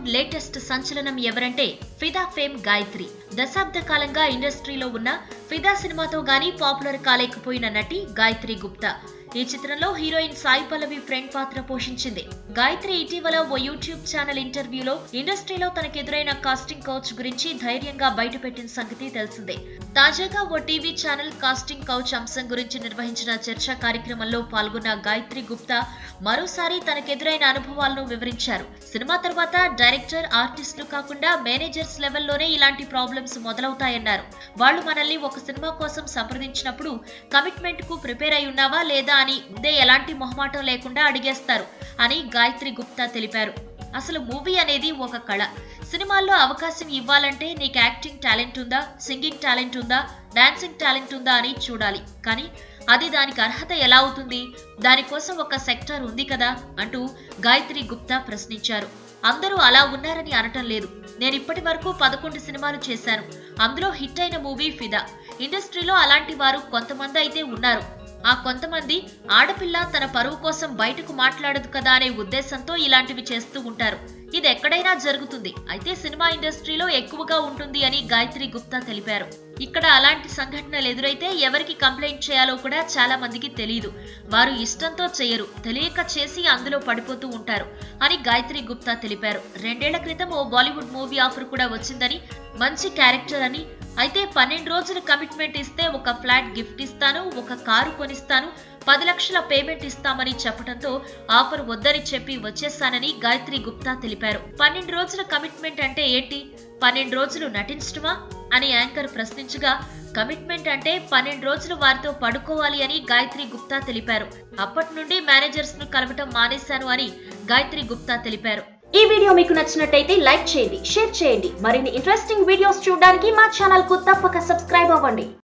Bollywood latest సంచలనం ఎవరంటే ఫిదా ఫేమ్ గాయత్రి దశాబ్ద కాలంగా ఇండస్ట్రీలో ఉన్న ఫిదా సినిమాతో గానీ పాపులర్ కాలేకపోయిన నటి గాయత్రి గుప్తా ఈ చిత్రంలో హీరోయిన్ సాయి పల్లవి ఫ్రెండ్ పాత్ర పోషించింది గాయత్రి ఇటీవల ఓ యూట్యూబ్ ఛానల్ ఇంటర్వ్యూలో ఇండస్ట్రీలో తనకెదురైన కాస్టింగ్ కౌచ్ గురించి ధైర్యంగా బయటపెట్టిన సంగతి తెలిసిందే తాజాగా ఓ టీవీ ఛానల్ కాస్టింగ్ కౌచ్ అంశం గురించి నిర్వహించిన చర్చా కార్యక్రమంలో పాల్గొన్న గాయత్రి గుప్తా మరోసారి తనకెదురైన అనుభవాలను వివరించారు సినిమా తర్వాత డైరెక్టర్ ఆర్టిస్టులు కాకుండా మేనేజర్స్ లెవెల్లోనే ఇలాంటి ప్రాబ్లమ్స్ మొదలవుతాయన్నారు వాళ్ళు మనల్ని ఒక సినిమా కోసం సంప్రదించినప్పుడు కమిట్మెంట్ కు ప్రిపేర్ అయి ఉన్నావా లేదా అని ముందే ఎలాంటి మొహమాటం లేకుండా అడిగేస్తారు అని గాయత్రి గుప్తా తెలిపారు అసలు మూవీ అనేది ఒక కళ సినిమాల్లో అవకాశం ఇవ్వాలంటే నీకు యాక్టింగ్ టాలెంట్ ఉందా సింగింగ్ టాలెంట్ ఉందా డాన్సింగ్ టాలెంట్ ఉందా అని చూడాలి కానీ అది దానికి అర్హత ఎలా అవుతుంది దానికోసం ఒక సెక్టర్ ఉంది కదా అంటూ గాయత్రి గుప్తా ప్రశ్నించారు అందరూ అలా ఉన్నారని అనటం లేదు నేను ఇప్పటి వరకు పదకొండు సినిమాలు చేశాను అందులో హిట్ అయిన మూవీ ఫిదా ఇండస్ట్రీలో అలాంటి వారు కొంతమంది అయితే ఉన్నారు ఆ కొంతమంది ఆడపిల్ల తన పరువు కోసం బయటకు మాట్లాడదు కదా అనే ఉద్దేశంతో ఇలాంటివి చేస్తూ ఉంటారు ఇది ఎక్కడైనా జరుగుతుంది అయితే సినిమా ఇండస్ట్రీలో ఎక్కువగా ఉంటుంది అని గాయత్రి గుప్తా తెలిపారు ఇక్కడ అలాంటి సంఘటనలు ఎదురైతే ఎవరికి కంప్లైంట్ చేయాలో కూడా చాలా మందికి తెలియదు వారు ఇష్టంతో చేయరు తెలియక చేసి అందులో పడిపోతూ ఉంటారు అని గాయత్రి గుప్తా తెలిపారు రెండేళ్ల క్రితం ఓ బాలీవుడ్ మూవీ ఆఫర్ కూడా వచ్చిందని మంచి క్యారెక్టర్ అని అయితే పన్నెండు రోజులు కమిట్మెంట్ ఇస్తే ఒక ఫ్లాట్ గిఫ్ట్ ఇస్తాను ఒక కారు కొనిస్తాను పది లక్షల పేమెంట్ ఇస్తామని చెప్పడంతో ఆఫర్ వద్దని చెప్పి వచ్చేస్తానని గాయత్రి గుప్తా తెలిపారు పన్నెండు రోజుల కమిట్మెంట్ అంటే ఏంటి పన్నెండు రోజులు నటించడమా అని యాంకర్ ప్రశ్నించగా కమిట్మెంట్ అంటే పన్నెండు రోజులు వారితో పడుకోవాలి అని గాయత్రి గుప్తా తెలిపారు అప్పటి నుండి మేనేజర్స్ ను కలవటం మానేశాను అని గాయత్రి గుప్తా తెలిపారు ఈ వీడియో మీకు నచ్చినట్టయితే లైక్ చేయండి షేర్ చేయండి మరిన్ని ఇంట్రెస్టింగ్ వీడియోస్ చూడడానికి మా ఛానల్ కు తప్పక సబ్స్క్రైబ్ అవ్వండి